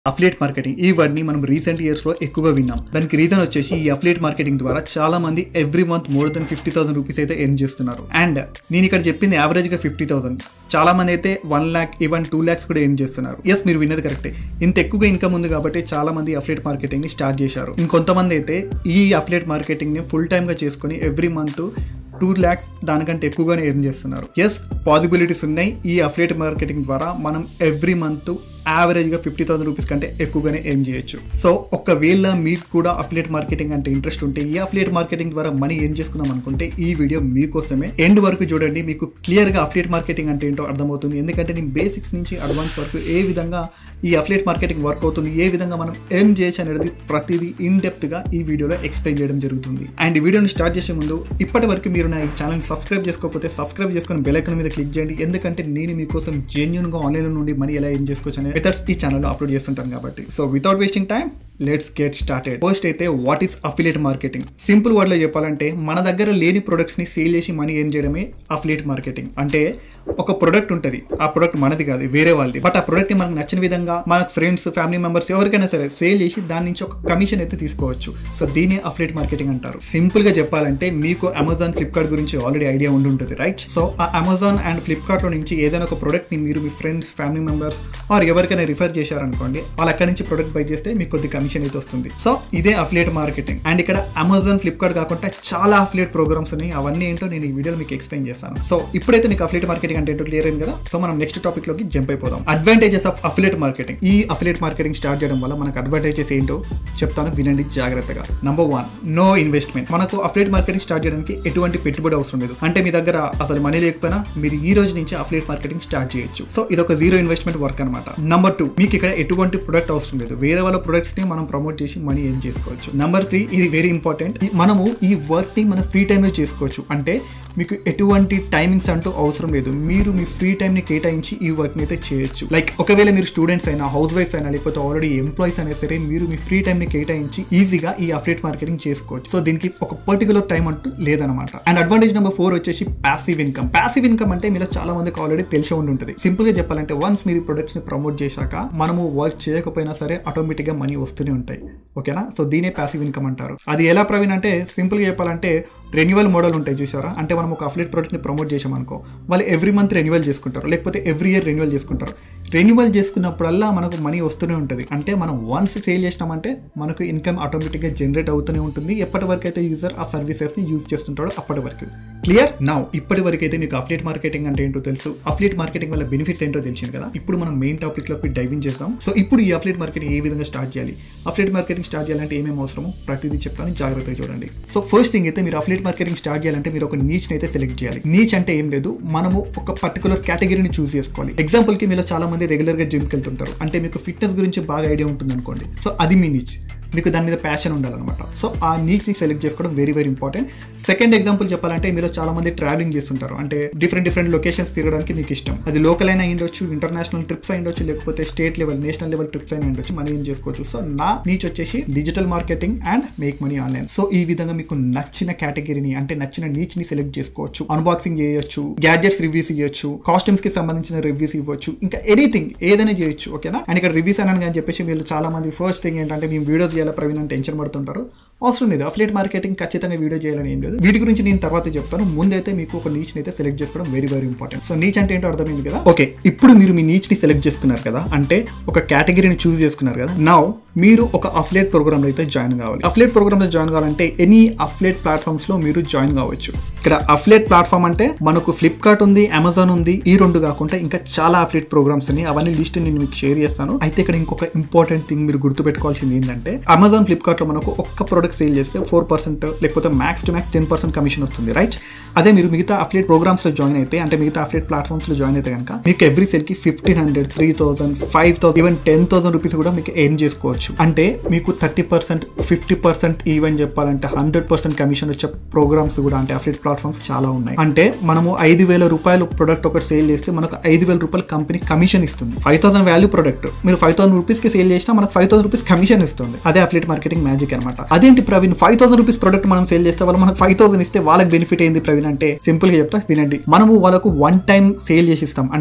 affiliate marketing ఈ word ని మనం రీసెంట్ ఇయర్స్ లో ఎక్కువగా విన్నాం దానికి రీజన్ వచ్చేసి ఈ అఫిలియేట్ మార్కెటింగ్ ద్వారా చాలా మంది every month more than fifty thousand rupees అయితే ఎర్న్ చేస్తున్నారు అండ్ నేను ఇక్కడ చెప్పింది యావరేజ్ గా ఫిఫ్టీ థౌసండ్ చాలా మంది అయితే one lakh even two lakhs కూడా ఎర్న్ చేస్తున్నారు ఎస్ మీరు విన్నది కరెక్టే ఇంత ఎక్కువగా ఇన్కమ్ ఉంది కాబట్టి చాలా మంది అఫిలియేట్ మార్కెటింగ్ ని స్టార్ట్ చేశారు ఇంకొంతమంది అయితే ఈ అఫిలియేట్ మార్కెటింగ్ ని ఫుల్ టైమ్ గా చేసుకొని ఎవ్రీ మంత్ టూ ల్యాక్స్ దానికంటే ఎక్కువగానే ఎర్న్ చేస్తున్నారు ఎస్ పాసిబిలిటీస్ ఉన్నాయి ఈ అఫిలియేట్ మార్కెటింగ్ ద్వారా మనం ఎవ్రీ మంత్ యావరేజ్గా ఫిఫ్టీ థౌసండ్ రూపీస్ కంటే ఎక్కువగానే ఎర్న్ చేయొచ్చు సో ఒకవేళ మీకు కూడా అఫిలియేట్ మార్కెటింగ్ అంటే ఇంట్రెస్ట్ ఉంటే ఈ అఫిలియేట్ మార్కెటింగ్ ద్వారా మనీ ఏం చేసుకుందాం అనుకుంటే ఈ వీడియో మీకోసమే ఎండ్ వరకు చూడండి మీకు క్లియర్గా అఫిలియేట్ మార్కెటింగ్ అంటే ఏంటో అర్థమవుతుంది ఎందుకంటే నేను బేసిక్స్ నుంచి అడ్వాన్స్ వరకు ఏ విధంగా ఈ అఫిలియేట్ మార్కెటింగ్ వర్క్ అవుతుంది ఏ విధంగా మనం ఎర్న్ చేయొచ్చు అనేది ప్రతిదీ ఇన్ డెప్త్గా ఈ వీడియోలో ఎక్స్ప్లెయిన్ చేయడం జరుగుతుంది అండ్ ఈ వీడియోని స్టార్ట్ చేసే ముందు ఇప్పటి వరకు మీరు నా ఈ ఛానల్ సబ్స్క్రైబ్ చేసుకోకపోతే సబ్స్క్రైబ్ చేసుకొని బెల్ ఐకాన్ మీద క్లిక్ చేయండి ఎందుకంటే నేను మీకోసం జెన్యున్గా ఆన్లైన్ నుండి మనీ ఎలా ఏం చేసుకోవచ్చు అనే మెథడ్స్ ఈ ఛానల్లో అప్లోడ్ చేస్తుంటాను కాబట్టి so without wasting time let's get started first అయితే what is affiliate marketing simple వర్డ్లో చెప్పాలంటే మన దగ్గర లేని ప్రొడక్ట్స్ ని సేల్ చేసి మనీ ఏం చేయడమే అఫిలియేట్ మార్కెటింగ్ అంటే ఒక ప్రొడక్ట్ ఉంటుంది ఆ ప్రొడక్ట్ మనది కాదు వేరే వాళ్ళది బట్ ఆ ప్రొడక్ట్ ని మనకు నచ్చిన విధంగా మన ఫ్రెండ్స్ ఫ్యామిలీ మెంబర్స్ ఎవరికైనా సరే సేల్ చేసి దాని నుంచి ఒక కమిషన్ అయితే తీసుకోవచ్చు సో దీన్ని అఫిలియేట్ మార్కెటింగ్ అంటారు సింపుల్ గా చెప్పాలంటే మీకు అమెజాన్ ఫ్లిప్కార్ట్ గురించి ఆల్రెడీ ఐడియా ఉండి ఉంటుంది రైట్ సో ఆ అమెజాన్ అండ్ ఫ్లిప్కార్ట్ లో నుంచి ఏదైనా ఒక ప్రొడక్ట్ ని మీరు మీ ఫ్రెండ్స్ ఫ్యామిలీ మెంబర్స్ ఆర్ ఎవరికైనా రిఫర్ చేశారనుకోండి వాళ్ళు అక్కడి నుంచి ప్రొడక్ట్ బై చేస్తే మీకు కొద్ది కమిషన్ అయితే వస్తుంది సో ఇదే అఫిలియేట్ మార్కెటింగ్ అండ్ ఇక్కడ అమెజాన్ ఫ్లిప్కార్ట్ కాకుండా చాలా అఫిలియేట్ ప్రోగ్రామ్స్ ఉన్నాయి అవన్నీ ఏంటో నేను ఈ వీడియోలో మీకు ఎక్స్ప్లెయిన్ చేస్తాను సో ఇప్పుడైతే మీకు అఫిలియేట్ మార్కెటింగ్ అంటే ఏంటో క్లియర్ అయింది కదా సో మనం నెక్స్ట్ టాపిక్ లోకి జంప్ అయిపోదాం అడ్వాంటేజెస్ ఆఫ్ అఫిలియేట్ మార్కెటింగ్ ఈ అఫిలియేట్ మార్కెటింగ్ స్టార్ట్ చేయడం వల్ల మనకు అడ్వాంటేజెస్ ఏంటో చెప్తాను వినండి జాగ్రత్తగా నంబర్ వన్ నో ఇన్వెస్ట్మెంట్ మనకు అఫిలియేట్ మార్కెటింగ్ స్టార్ట్ చేయడానికి ఎటువంటి పెట్టుబడి అవసరం లేదు అంటే మీ దగ్గర అసలు మనీ లేకపోయినా మీరు ఈ రోజు నుంచి అఫిలియేట్ మార్కెటింగ్ స్టార్ట్ చేయొచ్చు సో ఇది ఒక జీరో ఇన్వెస్ట్మెంట్ వర్క్ అనమాట నంబర్ టూ మీకు ఇక్కడ ఎటువంటి ప్రొడక్ట్ అవసరం లేదు వేరే వాళ్ళ ప్రొడక్ట్స్ ని మనం ప్రమోట్ చేసి మనీ ఏం చేసుకోవచ్చు నంబర్ త్రీ ఇది వెరీ ఇంపార్టెంట్ మనము ఈ వర్క్ ని మన ఫ్రీ టైంలో చేసుకోవచ్చు అంటే మీకు ఎటువంటి టైమింగ్స్ అంటూ అవసరం లేదు మీరు మీ ఫ్రీ టైం ని కేటాయించి ఈ వర్క్ ని అయితే చేయొచ్చు లైక్ ఒకవేళ మీరు స్టూడెంట్స్ అయినా హౌస్ వైఫ్ అయినా లేకపోతే ఆల్రెడీ ఎంప్లాయీస్ అయినా సరే మీరు మీ ఫ్రీ టైం ని కేటాయించి ఈజీగా ఈ అఫిలియేట్ మార్కెటింగ్ చేసుకోవచ్చు సో దీనికి ఒక పర్టికులర్ టైం అంటూ లేదనమాట అండ్ అడ్వాంటేజ్ నెంబర్ ఫోర్ వచ్చేసి ప్యాసివ్ ఇన్కమ్ ప్యాసివ్ ఇన్కమ్ అంటే మీలో చాలా మందికి ఆల్రెడీ తెలిసి ఉండి ఉంటుంది సింపుల్ గా చెప్పాలంటే వన్స్ మీరు ప్రొడక్ట్స్ ని ప్రమోట్ చేశాక మనము వర్క్ చేయకపోయినా సరే ఆటోమేటిక్ గా మనీ వస్తూనే ఉంటాయి ఓకేనా సో దీనే ప్యాసివ్ ఇన్కమ్ అంటారు అది ఎలా ప్రవీణ్ అంటే సింపుల్ గా చెప్పాలంటే రెన్యువల్ మోడల్ ఉంటాయి చూసారా అంటే మనం ఒక అఫ్లెట్ ప్రోడక్ట్ ని ప్రమోట్ చేసామనుకో వాళ్ళు ఎవ్రీ మంత్ రెన్యువల్ చేసుకుంటారు లేకపోతే ఎవ్రీ ఇయర్ రెన్యువల్ చేసుకుంటారు రెన్యువల్ చేసుకున్నప్పుడల్లా మనకు మనీ వస్తూనే ఉంటుంది అంటే మనం వన్స్ సేల్ చేసినామంటే మనకు ఇన్కమ్ ఆటోమేటిక్గా జనరేట్ అవుతూనే ఉంటుంది ఎప్పటి వరకు అయితే యూజర్ ఆ సర్వీసెస్ ని యూజ్ చేస్తుంటాడో అప్పటి వరకు క్లియర్ నా ఇప్పటి వరకు అయితే మీకు అఫ్లెట్ మార్కెటింగ్ అంటే ఏంటో తెలుసు అఫ్లెట్ మార్కెటింగ్ వల్ల బెనిఫిట్స్ ఏంటో తెలిసింది కదా ఇప్పుడు మనం మెయిన్ టాపిక్ లోకి డైవింగ్ చేస్తాం సో ఇప్పుడు ఈ అఫ్లెట్ మార్కెటింగ్ ఏ విధంగా స్టార్ట్ చేయాలి అఫ్లెట్ మార్కెటింగ్ స్టార్ట్ చేయాలంటే ఏమేమి అవసరమో ప్రతిదీ చెప్తాను జాగ్రత్తగా చూడండి సో ఫస్ట్ థింగ్ అయితే మీరు అఫ్లెట్ మార్కెటింగ్ స్టార్ట్ చేయాలంటే మీరు ఒక నీచ్ అయితే సెలెక్ట్ చేయాలి నీచ్ అంటే ఏం లేదు మనము ఒక పర్టికులర్ కేటగిరీని చూస్ చేసుకోవాలి ఎగ్జాంపుల్ కి మీలో చాలా మంది రెగ్యులర్ గా జిమ్కి వెళ్తుంటారు అంటే మీకు ఫిట్నెస్ గురించి బాగా ఐడియా ఉంటుంది అనుకోండి సో అది మీ నీచ్ మీకు దాని మీద ప్యాషన్ ఉండాలన్నమాట సో ఆ నీచ్ని సెలెక్ట్ చేసుకోవడం very very important second example చెప్పాలంటే మీరు చాలా మంది ట్రావెలింగ్ చేస్తుంటారు అంటే డిఫరెంట్ డిఫరెంట్ లొకేషన్స్ తిరగడానికి మీకు ఇష్టం అది లోకల్ అయినా ఉండొచ్చు ఇంటర్నేషనల్ ట్రిప్స్ ఉండొచ్చు లేకపోతే state level national level trips అయినా ఉండొచ్చు మనీ ఏం చేసుకోవచ్చు సో నా నీచ్ వచ్చేసి digital marketing and make money online so ఈ విధంగా మీకు నచ్చిన కేటగిరీని అంటే నచ్చిన నీచ్ ని సెలెక్ట్ చేసుకోవచ్చు అన్బాక్సింగ్ చేయొచ్చు గ్యాడ్జెట్స్ రివ్యూస్ ఇవ్వచ్చు కాస్ట్యూమ్స్ కి సంబంధించిన రివ్యూస్ ఇవ్వచ్చు ఇంకా ఎనీథింగ్ ఏదైనా చేయొచ్చు ఓకేనా అండ్ ఇక్కడ రివ్యూస్ అన్నాను కానీ చెప్పేసి మీరు చాలా మంది ఫస్ట్ థింగ్ ఏంటంటే మేము వీడియోస్ చేయాలి ప్రవీణ్ అని టెన్షన్ పడుతుంటారు అవసరం లేదు అఫ్లేట్ మార్కెటింగ్ ఖచ్చితంగా వీడియో చేయాలని ఏం లేదు వీటి గురించి నేను తర్వాత చెప్తాను ముందైతే మీకు ఒక నీచ్ అయితే సెలెక్ట్ చేసుకోవడం very very important so niche అంటే ఏంటో అర్థమైంది కదా ఓకే ఇప్పుడు మీరు మీ నీచ్ ని సెలెక్ట్ చేసుకున్నారు కదా అంటే ఒక కేటగిరీని చూస్ చేసుకున్నారు కదా నౌ మీరు ఒక అఫ్లేట్ ప్రోగ్రామ్ లో అయితే జాయిన్ కావాలి అఫ్లేట్ ప్రోగ్రామ్ లో జాయిన్ కావాలంటే ఎనీ అఫ్లేట్ ప్లాట్ఫామ్స్ లో మీరు జాయిన్ కావచ్చు ఇక్కడ అఫ్లేట్ ప్లాట్ఫామ్ అంటే మనకు ఫ్లిప్కార్ట్ ఉంది అమెజాన్ ఉంది ఈ రెండు కాకుండా ఇంకా చాలా అఫ్లేట్ ప్రోగ్రామ్స్ ఉన్నాయి అవన్నీ లిస్ట్ నేను మీకు షేర్ చేస్తాను అయితే ఇక్కడ ఇంకొక ఇంపార్టెంట్ థింగ్ మీరు గుర్తుపెట్టుకోవాల్సింది ఏంటంటే అమెజాన్ ఫ్లిప్కార్ట్ లో మనకు ఒక్క ప్రోడక్ట్ సేల్ చేస్తే ఫోర్ పర్సెంట్ లేకపోతే max to max ten percent commission వస్తుంది రైట్ అదే మీరు మిగతా అఫ్లేట్ ప్రోగ్రామ్స్ లో జాయిన్ అయితే అంటే మిగతా అఫ్లేట్ ప్లాట్ఫామ్స్ లో జాయిన్ అయితే కనుక మీకు ఎవ్రీ సెల్ కి fifteen hundred three thousand five thousand even ten thousand rupees కూడా మీకు ఎర్న్ చేసుకోవచ్చు అంటే మీకు thirty percent fifty percent even చెప్పాలంటే హండ్రెడ్ పర్సెంట్ కమిషన్ వచ్చే ప్రోగ్రామ్స్ కూడా అంటే అఫ్లేట్ ప్లాట్ఫామ్స్ చాలా ఉన్నాయి అంటే మనము ఐదు వేల రూపాయలు ప్రొడక్ట్ ఒకటి సేల్ చేస్తే మనకు ఐదు వేల రూపాయలు కంపెనీ కమిషన్ ఇస్తుంది ఫైవ్ థౌసండ్ వాల్యూ ప్రొడక్ట్ మీరు ఫైవ్ థౌసండ్ రూపీస్ కి సేల్ చేసినా మనకు ఫైవ్ థౌసండ్ రూపీస్ కమిషన్ ఇస్తుంది అదే అఫ్లేట్ మార్కెటింగ్ మ్యాజిక్ అనమాట అదేంటి Praveen five thousand rupees product మనం సేల్ చేస్తే వాళ్ళు మనకు ఫైవ్ థౌసండ్ ఇస్తే వాళ్ళకి బెనిఫిట్ ఏంది ప్రవీణ్ అంటే సింపుల్ గా చెప్తా వినండి మనము వాళ్ళకు వన్ టైం సేల్ చేసి ఇస్తాం అంటే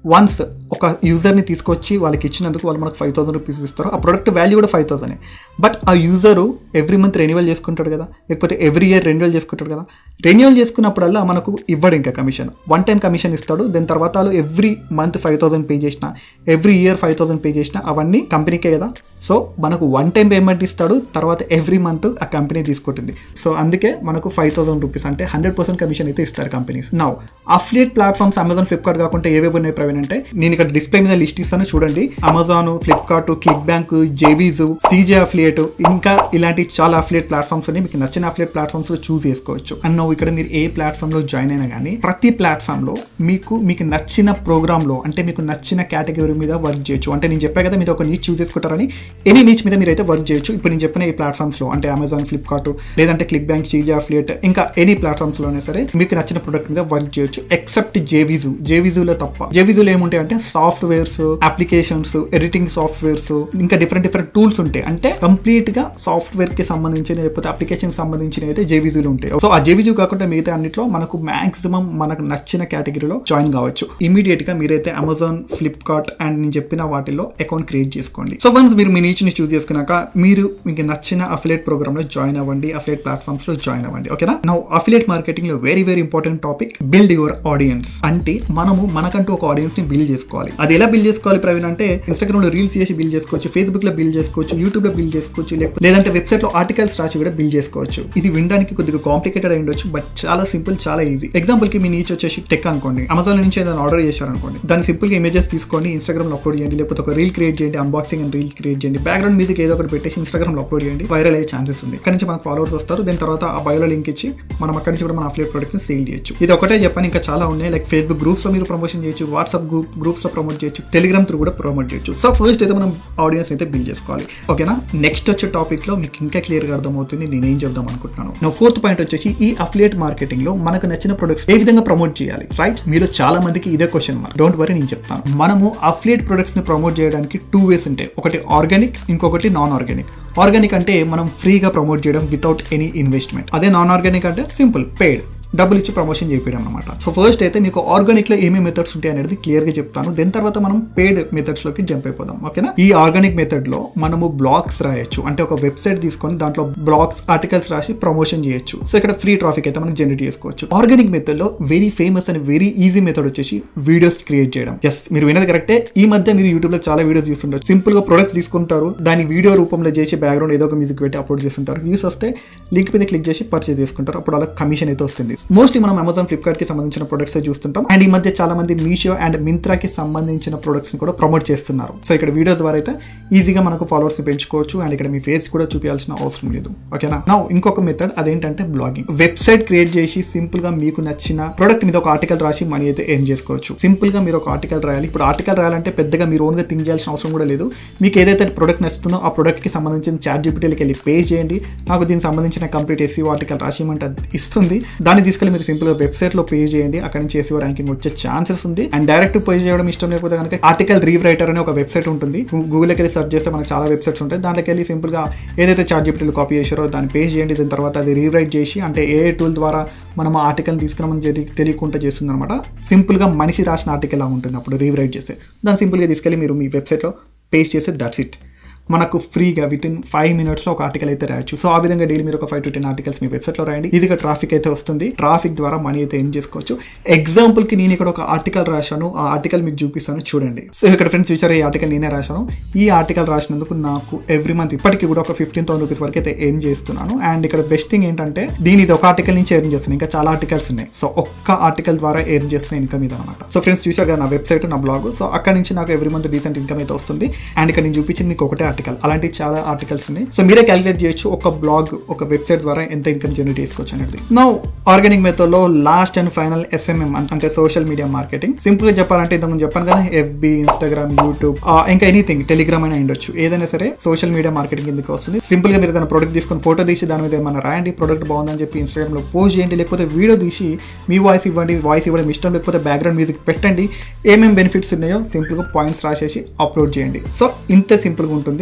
వన్స్ ఒక యూజర్ని తీసుకొచ్చి వాళ్ళకి ఇచ్చినందుకు వాళ్ళు మనకు ఫైవ్ థౌసండ్ రూపీస్ ఇస్తారు ఆ ప్రొడక్ట్ వాల్యూ కూడా ఫైవ్ థౌసండ్ బట్ ఆ యూజరు ఎవ్రీ మంత్ రెన్యువల్ చేసుకుంటాడు కదా లేకపోతే ఎవ్రీ ఇయర్ రెన్యువల్ చేసుకుంటాడు కదా రెన్యువల్ చేసుకున్నప్పుడల్లా మనకు ఇవ్వడు ఇంకా కమిషన్ వన్ టైం కమిషన్ ఇస్తాడు దాని తర్వాత వాళ్ళు every month five thousand pay చేసిన every year five thousand pay చేసిన అవన్నీ కంపెనీకే కదా సో మనకు వన్ టైం పేమెంట్ ఇస్తాడు తర్వాత ఎవ్రీ మంత్ ఆ కంపెనీ తీసుకుంటుంది సో అందుకే మనకు ఫైవ్ థౌసండ్ రూపీస్ అంటే హండ్రెడ్ పర్సెంట్ కమిషన్ అయితే ఇస్తారు companies now affiliate platforms Amazon Flipkart కాకుండా ఏవేవి ఉన్నాయి ప్రవీణ్ అంటే నేను ఇక్కడ డిస్ప్లే మీద లిస్ట్ ఇస్తాను చూడండి Amazon Flipkart ClickBank JVZoo CJ affiliate ఇంకా ఇలాంటి చాలా అఫ్లియేట్ ప్లాట్ఫామ్స్ ఉన్నాయి మీకు నచ్చిన అఫ్లియేట్ ప్లాట్ఫామ్స్ లో చూస్ చేసుకోవచ్చు అండ్ నువ్వు ఇక్కడ మీరు ఏ ప్లాట్ఫామ్ లో జాయిన్ అయినా కానీ ప్రతి ప్లాట్ఫామ్ లో మీకు మీకు నచ్చిన ప్రోగ్రామ్ లో అంటే మీకు నచ్చిన కేటగిరీ మీద వర్క్ చేయొచ్చు అంటే నేను చెప్పా కదా మీరు ఒక నీచ్ చూస్ చేసుకుంటారని ఎనీ నీచ్ మీద మీరు అయితే వర్క్ చేయొచ్చు ఇప్పుడు నేను చెప్పిన ఈ ప్లాట్ఫామ్స్ లో అంటే అమెజాన్ ఫ్లిప్కార్ట్ లేదంటే క్లిక్ బ్యాంక్ సీజే అఫ్లియేట్ ఇంకా ఎనీ ప్లాట్ఫామ్స్ లోనే సరే మీకు నచ్చిన ప్రొడక్ట్ మీద వర్క్ చేయొచ్చు ఎక్సెప్ట్ జేవిజు జేవిజులో తప్ప జేవిజులో ఏముంటాయి అంటే సాఫ్ట్వేర్స్ అప్లికేషన్స్ ఎడిటింగ్ సాఫ్ట్వేర్స్ ఇంకా డిఫరెంట్ డిఫరెంట్ టూల్స్ ఉంటాయి అంటే కంప్లీట్ గా సాఫ్ట్వేర్ కి సంబంధించిన లేకపోతే అప్లికేషన్ సంబంధించిన అయితే జేవిజులు ఉంటాయి సో ఆ జేవిజు కాకుండా మిగతా అన్నిట్లో మనకు మాక్సిమం మనకు నచ్చిన కేటగిరీలో జాయిన్ కావచ్చు ఇమీడియట్ గా మీరైతే అమెజాన్ ఫ్లిప్కార్ట్ అండ్ నేను చెప్పిన వాటిలో అకౌంట్ క్రియేట్ చేసుకోండి సో వన్స్ మీరు మీ నీచ్ ని చూస్ చేసుకున్నాక మీరు మీకు నచ్చిన అఫిలేట్ ప్రోగ్రామ్ లో జాయిన్ అవ్వండి అఫిలేట్ ప్లాట్ఫామ్స్ లో జాయిన్ అవ్వండి ఓకేనా నా అఫిలేట్ మార్కెటింగ్ లో very very important topic build your audience అంటే మనము మనకంటూ ఒక ఆడియన్స్ ని బిల్డ్ చేసుకోవాలి అది ఎలా బిల్డ్ చేసుకోవాలి ప్రవీణ్ అంటే ఇన్స్టాగ్రామ్ లో రీల్స్ చేసి బిల్డ్ చేసుకోవచ్చు ఫేస్బుక్ లో బిల్డ్ చేసుకోవచ్చు యూట్యూబ్ లో బిల్డ్ చేసుకోవచ్చు లేకపోతే లేదంటే వెబ్సైట్ లో ఆర్టికల్స్ రాసి కూడా బిల్డ్ చేసుకోవచ్చు ఇది వినడానికి కొద్దిగా కాంప్లికేటెడ్ అయి ఉండొచ్చు బట్ చాలా సింపుల్ చాలా ఈజీ ఎగ్జాంపుల్ కి మీ నీచ్ వచ్చేసి టెక్ అనుకోండి అమెజాన్ నుంచి ఏదైనా ఆర్డర్ చేశారనుకోండి దాన్ని సింపుల్ గా ఇమేజెస్ తీసుకోండి ఇన్స్టాగ్రామ్ లో అప్లోడ్ చేయండి లేకపోతే ఒక రీల్ క్రియేట్ చేయండి అన్బాక్సింగ్ అండ్ రీల్ క్రియేట్ చేయండి బ్యాక్గ్రౌండ్ మ్యూజిక్ ఏదో ఒకటి పెట్టేసి ఇన్స్టాగ్రామ్ లో అప్లోడ్ చేయండి వైరల్ అయ్యే ఛాన్సెస్ ఉంది ఇక్కడ నుంచి మనకు ఫాలోవర్స్ వస్తారు దాని తర్వాత ఆ బయోలో లింక్ ఇచ్చి మనం అక్కడి నుంచి కూడా మన అఫ్లేట్ ప్రొడక్ట్ ని సేల్ చేయొచ్చు ఇది ఒకటే చెప్పాను ఇంకా చాలా ఉన్నాయి లైక్ ఫేస్బుక్ గ్రూప్స్ లో మీరు ప్రమోషన్ చేయొచ్చు వాట్సాప్ గ్రూప్ గ్రూప్స్ లో ప్రమోట్ చేయొచ్చు టెలిగ్రామ్ త్రూ కూడా ప్రమోట్ చేయొచ్చు సో ఫస్ట్ అయితే మనం ఆడియన్స్ అయితే బిల్డ్ చేసుకోవాలి ఓకేనా నెక్స్ట్ వచ్చే టాపిక్ లో మీకు ఇంకా క్లియర్ గా అర్థమవుతుంది నేను ఏం చెప్దాం అనుకుంటున్నాను నా ఫోర్త్ పాయింట్ వచ్చేసి ఈ అఫిలియేట్ మార్కెటింగ్ లో మనకు నచ్చిన ప్రొడక్ట్స్ ఏ విధంగా ప్రమోట్ చేయాలి రైట్ మీరు చాలా మందికి ఇదే క్వశ్చన్ మార్క్ డోంట్ వరీ నేను చెప్తాను మనము అఫిలియేట్ ప్రొడక్ట్స్ ని ప్రమోట్ చేయడానికి టూ వేస్ ఉంటాయి ఒకటి ఆర్గానిక్ ఇంకొకటి నాన్ ఆర్గానిక్ ఆర్గానిక్ అంటే మనం ఫ్రీగా ప్రమోట్ చేయడం వితౌట్ ఎనీ ఇన్వెస్ట్మెంట్ అదే నాన్ ఆర్గానిక్ అంటే సింపుల్ పెయిడ్ డబ్బులు ఇచ్చి ప్రమోషన్ చేయడం అనమాట సో ఫస్ట్ అయితే మీకు ఆర్గానిక్ లో ఏమేమి మెథడ్స్ ఉంటాయి అనేది క్లియర్ గా చెప్తాను దాని తర్వాత మనం పెయిడ్ మెథడ్స్ లోకి జంప్ అయిపోదాం ఓకేనా ఈ ఆర్గానిక్ మెథడ్ లో మనము బ్లాగ్స్ రాయొచ్చు అంటే ఒక వెబ్సైట్ తీసుకొని దాంట్లో బ్లాగ్స్ ఆర్టికల్స్ రాసి ప్రమోషన్ చేయొచ్చు సో ఇక్కడ ఫ్రీ ట్రాఫిక్ అయితే మనం జనరేట్ చేసుకోవచ్చు ఆర్గానిక్ మెథడ్ లో very famous and very easy method వచ్చేసి వీడియోస్ క్రియేట్ చేయడం ఎస్ మీరు వినది కరెక్టే ఈ మధ్య మీరు యూట్యూబ్ లో చాలా వీడియోస్ చూస్తుంటారు సింపుల్ గా ప్రొడక్ట్స్ తీసుకుంటారు దాని వీడియో రూపంలో చేసి బ్యాక్గ్రౌండ్ ఏదో ఒక మ్యూజిక్ పెట్టి అప్లోడ్ చేస్తుంటారు వ్యూస్ వస్తే లింక్ మీద క్లిక్ చేసి పర్చేస్ చేసుకుంటారు అప్పుడు అలా కమిషన్ అయితే వస్తుంది మోస్ట్లీ మనం అమెజాన్ ఫ్లిప్కార్ట్ కి సంబంధించిన ప్రొడక్ట్స్ చూస్తుంటాం అండ్ ఈ మధ్య చాలా మంది మీషో అండ్ మింత్రాకి సంబంధించిన ప్రొడక్ట్స్ ని కూడా ప్రమోట్ చేస్తున్నారు సో ఇక్కడ వీడియో ద్వారా అయితే ఈజీగా మనకు ఫాలోవర్స్ పెంచుకోవచ్చు అండ్ ఇక్కడ మీ ఫేస్ కూడా చూపించాల్సిన అవసరం లేదు ఓకేనా నా ఇంకొక మెథడ్ అదేంటంటే బ్లాగింగ్ వెబ్సైట్ క్రియేట్ చేసి సింపుల్ గా మీకు నచ్చిన ప్రొడక్ట్ మీద ఒక ఆర్టికల్ రాసి మనీ అయితే ఎర్న్ చేసుకోవచ్చు సింపుల్ గా మీరు ఒక ఆర్టికల్ రాయాలి ఇప్పుడు ఆర్టికల్ రాయాలంటే పెద్దగా మీరు ఓన్ గా థింక్ చేయాల్సిన అవసరం కూడా లేదు మీకు ఏదైతే ప్రొడక్ట్ నచ్చుతుందో ఆ ప్రొడక్ట్ కి సంబంధించిన చాట్ జీపీటీలకి వెళ్ళి పే చేయండి నాకు దీనికి సంబంధించిన కంప్లీట్ ఎస్సీ ఆర్టికల్ రాసిమంటే అది ఇస్తుంది దాన్ని తీసుకెళ్ళి మీరు సింపుల్ గా వెబ్సైట్ లో పే చేయండి అక్కడ నుంచి ఎస్సీ ర్యాంకింగ్ వచ్చే ఛాన్సెస్ ఉంది అండ్ డైరెక్ట్ పే చేయడం ఇష్టం లేకపోతే కనుక ఆర్టికల్ రీరైటర్ అనే ఒక వెబ్సైట్ ఉంటుంది గూగుల్కి వెళ్ళి సెర్చ్ చేస్తే మనకు చాలా వెబ్సైట్స్ ఉంటాయి దాంట్లోకి వెళ్ళి సింపుల్ గా ఏదైతే చాట్ జీపీటీలు కాపీ చేశారో దాన్ని పే చేయండి దాని తర్వాత అది రీరైట్ చేసి అంటే ఏ టూల్ ద్వారా మనం ఆ ఆర్టికల్ తీసుకున్నామని తెలియ తెలియకుండా చేస్తుంది అనమాట సింపుల్ గా మనిషి రాసిన ఆర్టికల్ లా ఉంటుంది అప్పుడు రీరైట్ చేస్తే దాన్ని సింపుల్ గా తీసుకెళ్ళి మీరు మీ వెబ్సైట్ లో పేస్ట్ చేస్తే దట్స్ ఇట్ మనకు ఫ్రీగా విత్ ఇన్ ఫైవ్ మినిట్స్లో ఒక ఆర్టికల్ అయితే రాయొచ్చు సో ఆ విధంగా డైలీ మీరు ఒక ఫైవ్ టు టెన్ ఆర్టికల్స్ మీ వెబ్సైట్లో రాయండి ఈజీగా ట్రాఫిక్ అయితే వస్తుంది ట్రాఫిక్ ద్వారా మనీ అయితే ఎర్న్ చేసుకోవచ్చు ఎగ్జాంపుల్కి నేను ఇక్కడ ఒక ఆర్టికల్ రాశాను ఆ ఆర్టికల్ మీకు చూపిస్తాను చూడండి సో ఇక్కడ ఫ్రెండ్స్ ఫ్యూచర్ ఈ ఆర్టికల్ నేనే రాశాను ఈ ఆర్టికల్ రాసినందుకు నాకు ఎవ్రీ మంత్ ఇప్పటికీ కూడా ఒక ఫిఫ్టీన్ థౌసండ్ రూపీస్ వరకు అయితే ఎర్న్ చేస్తున్నాను అండ్ ఇక్కడ బెస్ట్ థింగ్ ఏంటంటే దీని ఇది ఒక ఆర్టికల్ నుంచి ఎర్న్ చేస్తున్నాను ఇంకా చాలా ఆర్టికల్స్ ఉన్నాయి సో ఒక్క ఆర్టికల్ ద్వారా ఎర్న్ చేస్తున్న ఇన్కమ్ ఇది అనమాట సో ఫ్రెండ్స్ చూసారు కదా నా వెబ్సైట్ నా బ్లాగ్ సో అక్కడ నుంచి నాకు ఎవ్రీ మంత్ డీసెంట్ ఇన్కమ్ అయితే వస్తుంది అండ్ ఇక్కడ నేను చూపించింది మీకు ఒకటే ఆర్టికల్ అలాంటి చాలా ఆర్టికల్స్ ఉన్నాయి సో మీరే క్యాలిక్యులేట్ చేయొచ్చు ఒక బ్లాగ్ ఒక వెబ్సైట్ ద్వారా ఎంత ఇన్కమ్ జనరేట్ చేసుకోవచ్చు అనేది నో ఆర్గానిక్ మెథడ్ లో లాస్ట్ అండ్ ఫైనల్ ఎస్ఎంఎం అంటే సోషల్ మీడియా మార్కెటింగ్ సింపుల్ గా చెప్పాలంటే ఇంతకుముందు చెప్పాను కదా ఎఫ్బి ఇన్స్టాగ్రామ్ యూట్యూబ్ ఇంకా ఎనీథింగ్ టెలిగ్రామ్ అయినా ఉండొచ్చు ఏదైనా సరే సోషల్ మీడియా మార్కెటింగ్ కిందకి వస్తుంది సింపుల్ గా మీరు ఏదైనా ప్రొడక్ట్ తీసుకొని ఫోటో తీసి దాని మీద ఏమైనా రాయండి ప్రొడక్ట్ బాగుందని చెప్పి ఇన్స్టాగ్రామ్ లో పోస్ట్ చేయండి లేకపోతే వీడియో తీసి మీ వాయిస్ ఇవ్వండి వాయిస్ ఇవ్వడం ఇష్టం లేకపోతే బ్యాక్గ్రౌండ్ మ్యూజిక్ పెట్టండి ఏమేమి బెనిఫిట్స్ ఉన్నాయో సింపుల్ గా పాయింట్స్ రాసేసి అప్లోడ్ చేయండి సో ఇంత సింపుల్ గా ఉంటుంది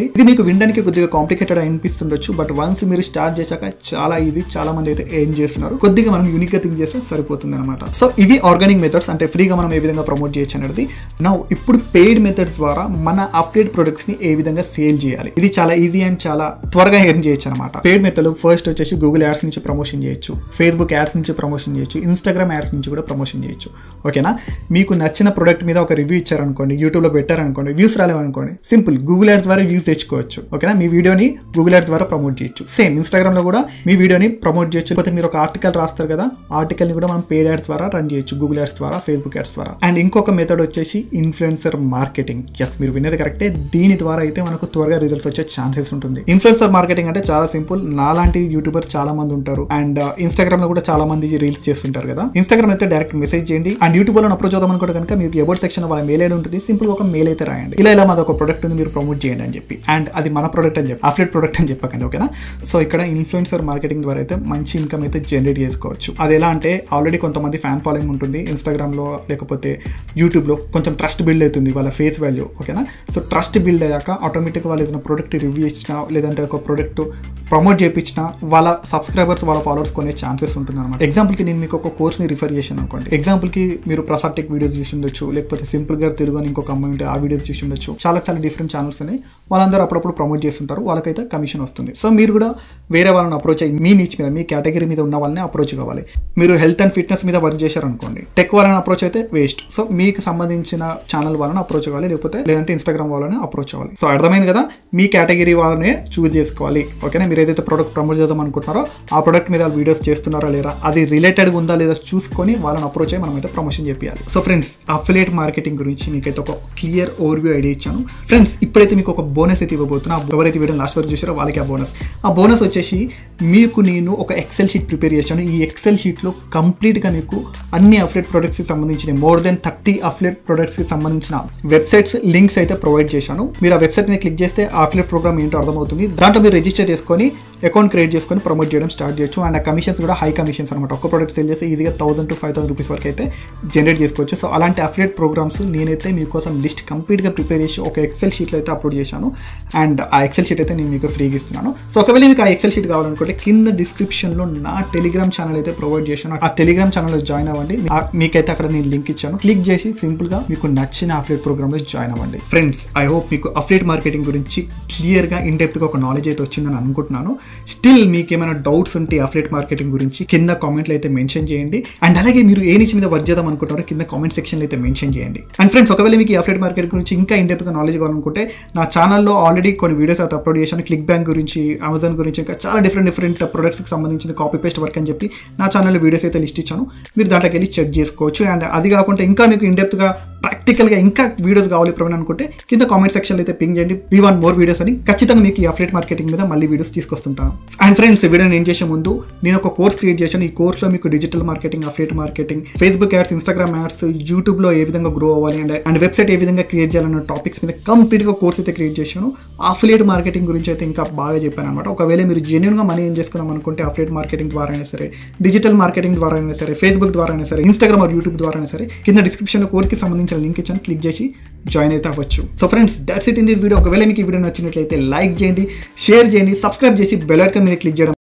ఇది మీకు వినడానికి కొద్దిగా కాంప్లికేటెడ్ అనిపిస్తుండొచ్చు బట్ వన్స్ మీరు స్టార్ట్ చేశాక చాలా ఈజీ చాలా మంది అయితే ఏం చేస్తున్నారు కొద్దిగా మనం యూనిక్ గా థింక్ చేస్తే సరిపోతుంది అనమాట సో ఇవి ఆర్గానిక్ మెథడ్స్ అంటే ఫ్రీగా మనం ఏ విధంగా ప్రమోట్ చేయొచ్చు అనేది నా ఇప్పుడు పెయిడ్ మెథడ్స్ ద్వారా మన అప్డేట్ ప్రొడక్ట్స్ ని ఏ విధంగా సేల్ చేయాలి ఇది చాలా ఈజీ అండ్ చాలా త్వరగా ఎర్న్ చేయొచ్చు అనమాట పెయిడ్ మెథడ్ ఫస్ట్ వచ్చేసి గూగుల్ యాడ్స్ నుంచి ప్రమోషన్ చేయొచ్చు ఫేస్బుక్ యాడ్స్ నుంచి ప్రమోషన్ చేయొచ్చు ఇన్స్టాగ్రామ్ యాడ్స్ నుంచి కూడా ప్రమోషన్ చేయొచ్చు ఓకేనా మీకు నచ్చిన ప్రొడక్ట్ మీద ఒక రివ్యూ ఇచ్చారనుకోండి యూట్యూబ్లో పెట్టారనుకోండి వ్యూస్ రాలేవనుకోండి సింపుల్ గూగుల్ యాడ్స్ ద్వారా వ్యూస్ తెచ్చుకోవచ్చు ఓకేనా మీ వీడియోని గూగుల్ యాడ్స్ ద్వారా ప్రమోట్ చేయొచ్చు సేమ్ ఇన్స్టాగ్రామ్లో కూడా మీ వీడియోని ప్రమోట్ చేయొచ్చు లేకపోతే మీరు ఒక ఆర్టికల్ రాస్తారు కదా ఆర్టికల్ని కూడా మనం పేడ్ యాడ్స్ ద్వారా రన్ చేయొచ్చు గూగుల్ యాడ్స్ ద్వారా ఫేస్బుక్ యాడ్స్ ద్వారా అండ్ ఇంకొక మెథడ్ వచ్చేసి ఇన్ఫ్లుయెన్సర్ మార్కెటింగ్ ఎస్ మీరు వినేది కరెక్టే దీని ద్వారా అయితే మనకు త్వరగా రిజల్ట్స్ వచ్చే ఛాన్సెస్ ఉంటుంది ఇన్ఫ్లుయెన్సర్ మార్కెటింగ్ అంటే చాలా సింపుల్ నాలాంటి యూట్యూబర్స్ చాలా మంది ఉంటారు అండ్ ఇన్స్టాగ్రామ్ లో కూడా చాలా మంది రీల్స్ చేస్తుంటారు కదా ఇన్స్టాగ్రామ్ అయితే డైరెక్ట్ మెసేజ్ చేయండి అండ్ యూట్యూబ్ లో అప్రోచ్ అవుదాం అనుకుంటే కనుక మీకు ఎబౌట్ సెక్షన్ వాళ్ళ మెయిల్ ఐడి ఉంటుంది సింపుల్ ఒక మెయిల్ అయితే రాయండి ఇలా ఇలా మాది ఒక ప్రొడక్ట్ ఉంది మీరు ప్రమోట్ చేయండి అని చెప్పి అండ్ అది మన ప్రొడక్ట్ అని చెప్పి అఫ్లెట్ ప్రొడక్ట్ అని చెప్పకండి ఓకేనా సో ఇక్కడ ఇన్ఫ్లుయెన్సర్ మార్కెటింగ్ ద్వారా అయితే మంచి ఇన్కమ్ అయితే జనరేట్ చేసుకోవచ్చు అది ఎలా అంటే ఆల్రెడీ కొంతమంది ఫ్యాన్ ఫాలోయింగ్ ఉంటుంది ఇన్స్టాగ్రామ్ లో లేకపోతే యూట్యూబ్ లో కొంచెం ట్రస్ట్ బిల్డ్ అవుతుంది వాళ్ళ ఫేస్ వాల్యూ ఓకేనా సో ట్రస్ట్ బిల్డ్ అయ్యాక ఆటోమేటిక్ వాళ్ళు ఏదైనా ప్రొడక్ట్ రివ్యూ ఇచ్చినా లేదంటే ఒక ప్రొడక్ట్ ప్రమోట్ చేయించినా వాళ్ళ సబ్స్క్రైబర్స్ వాళ్ళ ఫాలోవర్స్ కొనే ఛాన్సెస్ ఉంటుంది అనమాట ఎగ్జాంపుల్కి నేను మీకు ఒక కోర్స్ని రిఫర్ చేశాను అనుకోండి ఎగ్జాంపుల్కి మీరు ప్రసాద్ టెక్ వీడియోస్ చూసి ఉండొచ్చు లేకపోతే సింపుల్ గా తెలుగు అని ఇంకొక అమ్మాయి ఉంటే ఆ వీడియోస్ చూసి ఉండొచ్చు చాలా చాలా డిఫరెంట్ ఛానల్స్ అని వాళ్ళందరూ అప్పుడప్పుడు ప్రమోట్ చేస్తుంటారు వాళ్ళకైతే కమిషన్ వస్తుంది సో మీరు కూడా వేరే వాళ్ళని అప్రోచ్ అయ్యి మీ నీచ్ మీద మీ కేటగిరీ మీద ఉన్న వాళ్ళని అప్రోచ్ కావాలి మీరు హెల్త్ అండ్ ఫిట్నెస్ మీద వర్క్ చేశారనుకోండి టెక్ వాళ్ళని అప్రోచ్ అయితే వేస్ట్ సో మీకు సంబంధించిన ఛానల్ వాళ్ళని అప్రోచ్ అవ్వాలి లేకపోతే లేదంటే ఇన్స్టాగ్రామ్ వాళ్ళని అప్రోచ్ అవ్వాలి సో అర్థమైంది కదా మీ కేటగిరీ వాళ్ళనే చూస్ చేసుకోవాలి ఓకేనా మీరు ఏదైతే ప్రొడక్ట్ ప్రమోట్ చేద్దాం అనుకుంటున్నారో ఆ ప్రొడక్ట్ మీద వీడియోస్ చేస్తున్నారా లేదా అది రిలేటెడ్ ఉందా లేదా చూసుకొని వాళ్ళని అప్రోచ్ అయ్యి మనమైతే ప్రమోషన్ చేయాలి సో ఫ్రెండ్స్ అఫిలియేట్ మార్కెటింగ్ గురించి మీకైతే ఒక క్లియర్ ఓవర్వ్యూ ఐడియా ఇచ్చాను ఫ్రెండ్స్ ఇప్పుడైతే మీకు ఒక బోనస్ అయితే ఇవ్వబోతున్నా ఎవరైతే వీడియో లాస్ట్ వరకు చూసారో వాళ్ళకి ఆ బోనస్ ఆ బోనస్ వచ్చేసి మీకు నేను ఒక ఎక్సెల్ షీట్ ప్రిపేర్ చేశాను ఈ ఎక్సెల్ షీట్లో కంప్లీట్గా మీకు అన్ని అఫ్లెట్ ప్రొడక్ట్స్కి సంబంధించిన మోర్ దెన్ థర్టీ అఫ్లెట్ ప్రొడక్ట్స్కి సంబంధించిన వెబ్సైట్స్ లింక్స్ అయితే ప్రొవైడ్ చేశాను మీరు ఆ వెబ్సైట్ని క్లిక్ చేస్తే ఆ అఫ్లెట్ ప్రోగ్రామ్ ఏంటో అర్థమవుతుంది దాంట్లో మీరు రిజిస్టర్ చేసుకొని అకౌంట్ క్రియేట్ చేసుకొని ప్రమోట్ చేయడం స్టార్ట్ చేయొచ్చు అండ్ ఆ కమిషన్స్ కూడా హై కమిషన్స్ అనమాట ఒక్క ప్రొడక్ట్ సేల్ చేస్తే ఈజీగా thousand to five thousand rupees వరకు అయితే జనరేట్ చేసుకోవచ్చు సో అలాంటి అఫిలియేట్ ప్రోగ్రామ్స్ నేనైతే మీకోసం లిస్ట్ కంప్లీట్గా ప్రిపేర్ చేసి ఒక ఎక్సెల్ షీట్లో అయితే అప్లోడ్ చేశాను అండ్ ఆ ఎక్సెల్ షీట్ అయితే నేను మీకు ఫ్రీగా ఇస్తున్నాను సో ఒకవేళ మీకు ఆ ఎక్సెల్ షీట్ కావాలనుకుంటే కింద డిస్క్రిప్షన్లో నా టెలిగ్రామ్ ఛానల్ అయితే ప్రొవైడ్ చేశాను ఆ టెలిగ్రామ్ ఛానల్లో జాయిన్ అవ్వండి మీ- మీకైతే అక్కడ నేను లింక్ ఇచ్చాను క్లిక్ చేసి సింపుల్గా మీకు నచ్చిన అఫిలియేట్ ప్రోగ్రామ్లో జాయిన్ అవ్వండి ఫ్రెండ్స్ ఐ హోప్ మీకు అఫిలియేట్ మార్కెటింగ్ గురించి క్లియర్గా ఇన్ డెప్త్గా ఒక నాలెడ్జ్ అయితే వచ్చిందని అనుకుంటున్నాను స్టిల్ మీకు ఏమైనా డౌట్స్ ఉంటే అఫిలియేట్ మార్కెటింగ్ గురించి కింద కామెంట్లు అయితే మెన్షన్ చేయండి అండ్ అలాగే మీరు ఏ నిచ్ మీద వర్క్ చేద్దాం అనుకుంటారో కింద కామెంట్ సెక్షన్లో అయితే మెన్షన్ చేయండి అండ్ ఫ్రెండ్స్ ఒకవేళ మీకు ఈ అఫిలియేట్ మార్కెట్ గురించి ఇంకా ఇన్ డెప్త్గా నాలెడ్జ్ కావాలనుకుంటే నా ఛానల్లో ఆల్రెడీ కొన్ని వీడియోస్ అయితే అప్లోడ్ చేశాను క్లిక్ బ్యాంక్ గురించి అమెజాన్ గురించి ఇంకా చాలా డిఫరెంట్ డిఫరెంట్ ప్రొడక్ట్స్కి సంబంధించిన కాపీ పేస్ట్ వర్క్ అని చెప్పి నా ఛానల్లో వీడియోస్ అయితే లిస్ట్ ఇచ్చాను మీరు దాంట్లోకి వెళ్ళి చెక్ చేసుకోవచ్చు అండ్ అది కాకుండా ఇంకా మీకు ఇన్ డెప్త్గా ప్రాక్టికల్గా ఇంకా వీడియోస్ కావాలి ప్రవీణ్ అనుకుంటే కింద కామెంట్ సెక్షన్లో అయితే పింగ్ చేయండి బీ వన్ మోర్ వీడియోస్ అని ఖచ్చితంగా మీకు ఈ అఫ్లేట్ మార్కెటింగ్ మీద మళ్ళీ వీడియోస్ తీసుకొస్తుంటాను అండ్ ఫ్రెండ్స్ వీడియోని ఏం చేసే ముందు నేను ఒక కోర్స్ క్రియేట్ చేశాను ఈ కోర్స్లో మీకు digital marketing affiliate marketing Facebook ads Instagram ads యూట్యూబ్లో ఏ విధంగా గ్రో అవ్వాలి అండ్ అండ్ వెబ్సైట్ ఏ విధంగా క్రియేట్ చేయాలన్న టాపిక్స్ మీద కంప్లీట్గా కోర్స్ అయితే క్రియేట్ చేశాను అఫ్లేట్ మార్కెటింగ్ గురించి అయితే ఇంకా బాగా చెప్పాను అనమాట ఒకవేళ మీరు జెన్యున్గా మనీ ఏం చేసుకున్నాం అనుకుంటే అఫ్లేట్ మార్కెటింగ్ ద్వారా అయినా సరే డిజిటల్ మార్కెటింగ్ ద్వారా అయినా సరే ఫేస్బుక్ ద్వారా అయినా సరే ఇన్స్టాగ్రామ్ ఆర్ యూట్యూబ్ ద్వారా అయినా సరే కింద డిస్క్రిప్షన్లో కోర్స్కి సంబంధించిన లింక్ ఇచ్చాను క్లిక్ చేసి జాయిన్ అయితే అవ్వచ్చు so friends that's it in this video ఒకవేళ మీకు ఈ వీడియో నచ్చినట్లయితే లైక్ చేయండి షేర్ చేయండి సబ్స్క్రైబ్ చేసి బెల్ ఐకాన్ మీద క్లిక్ చేయడం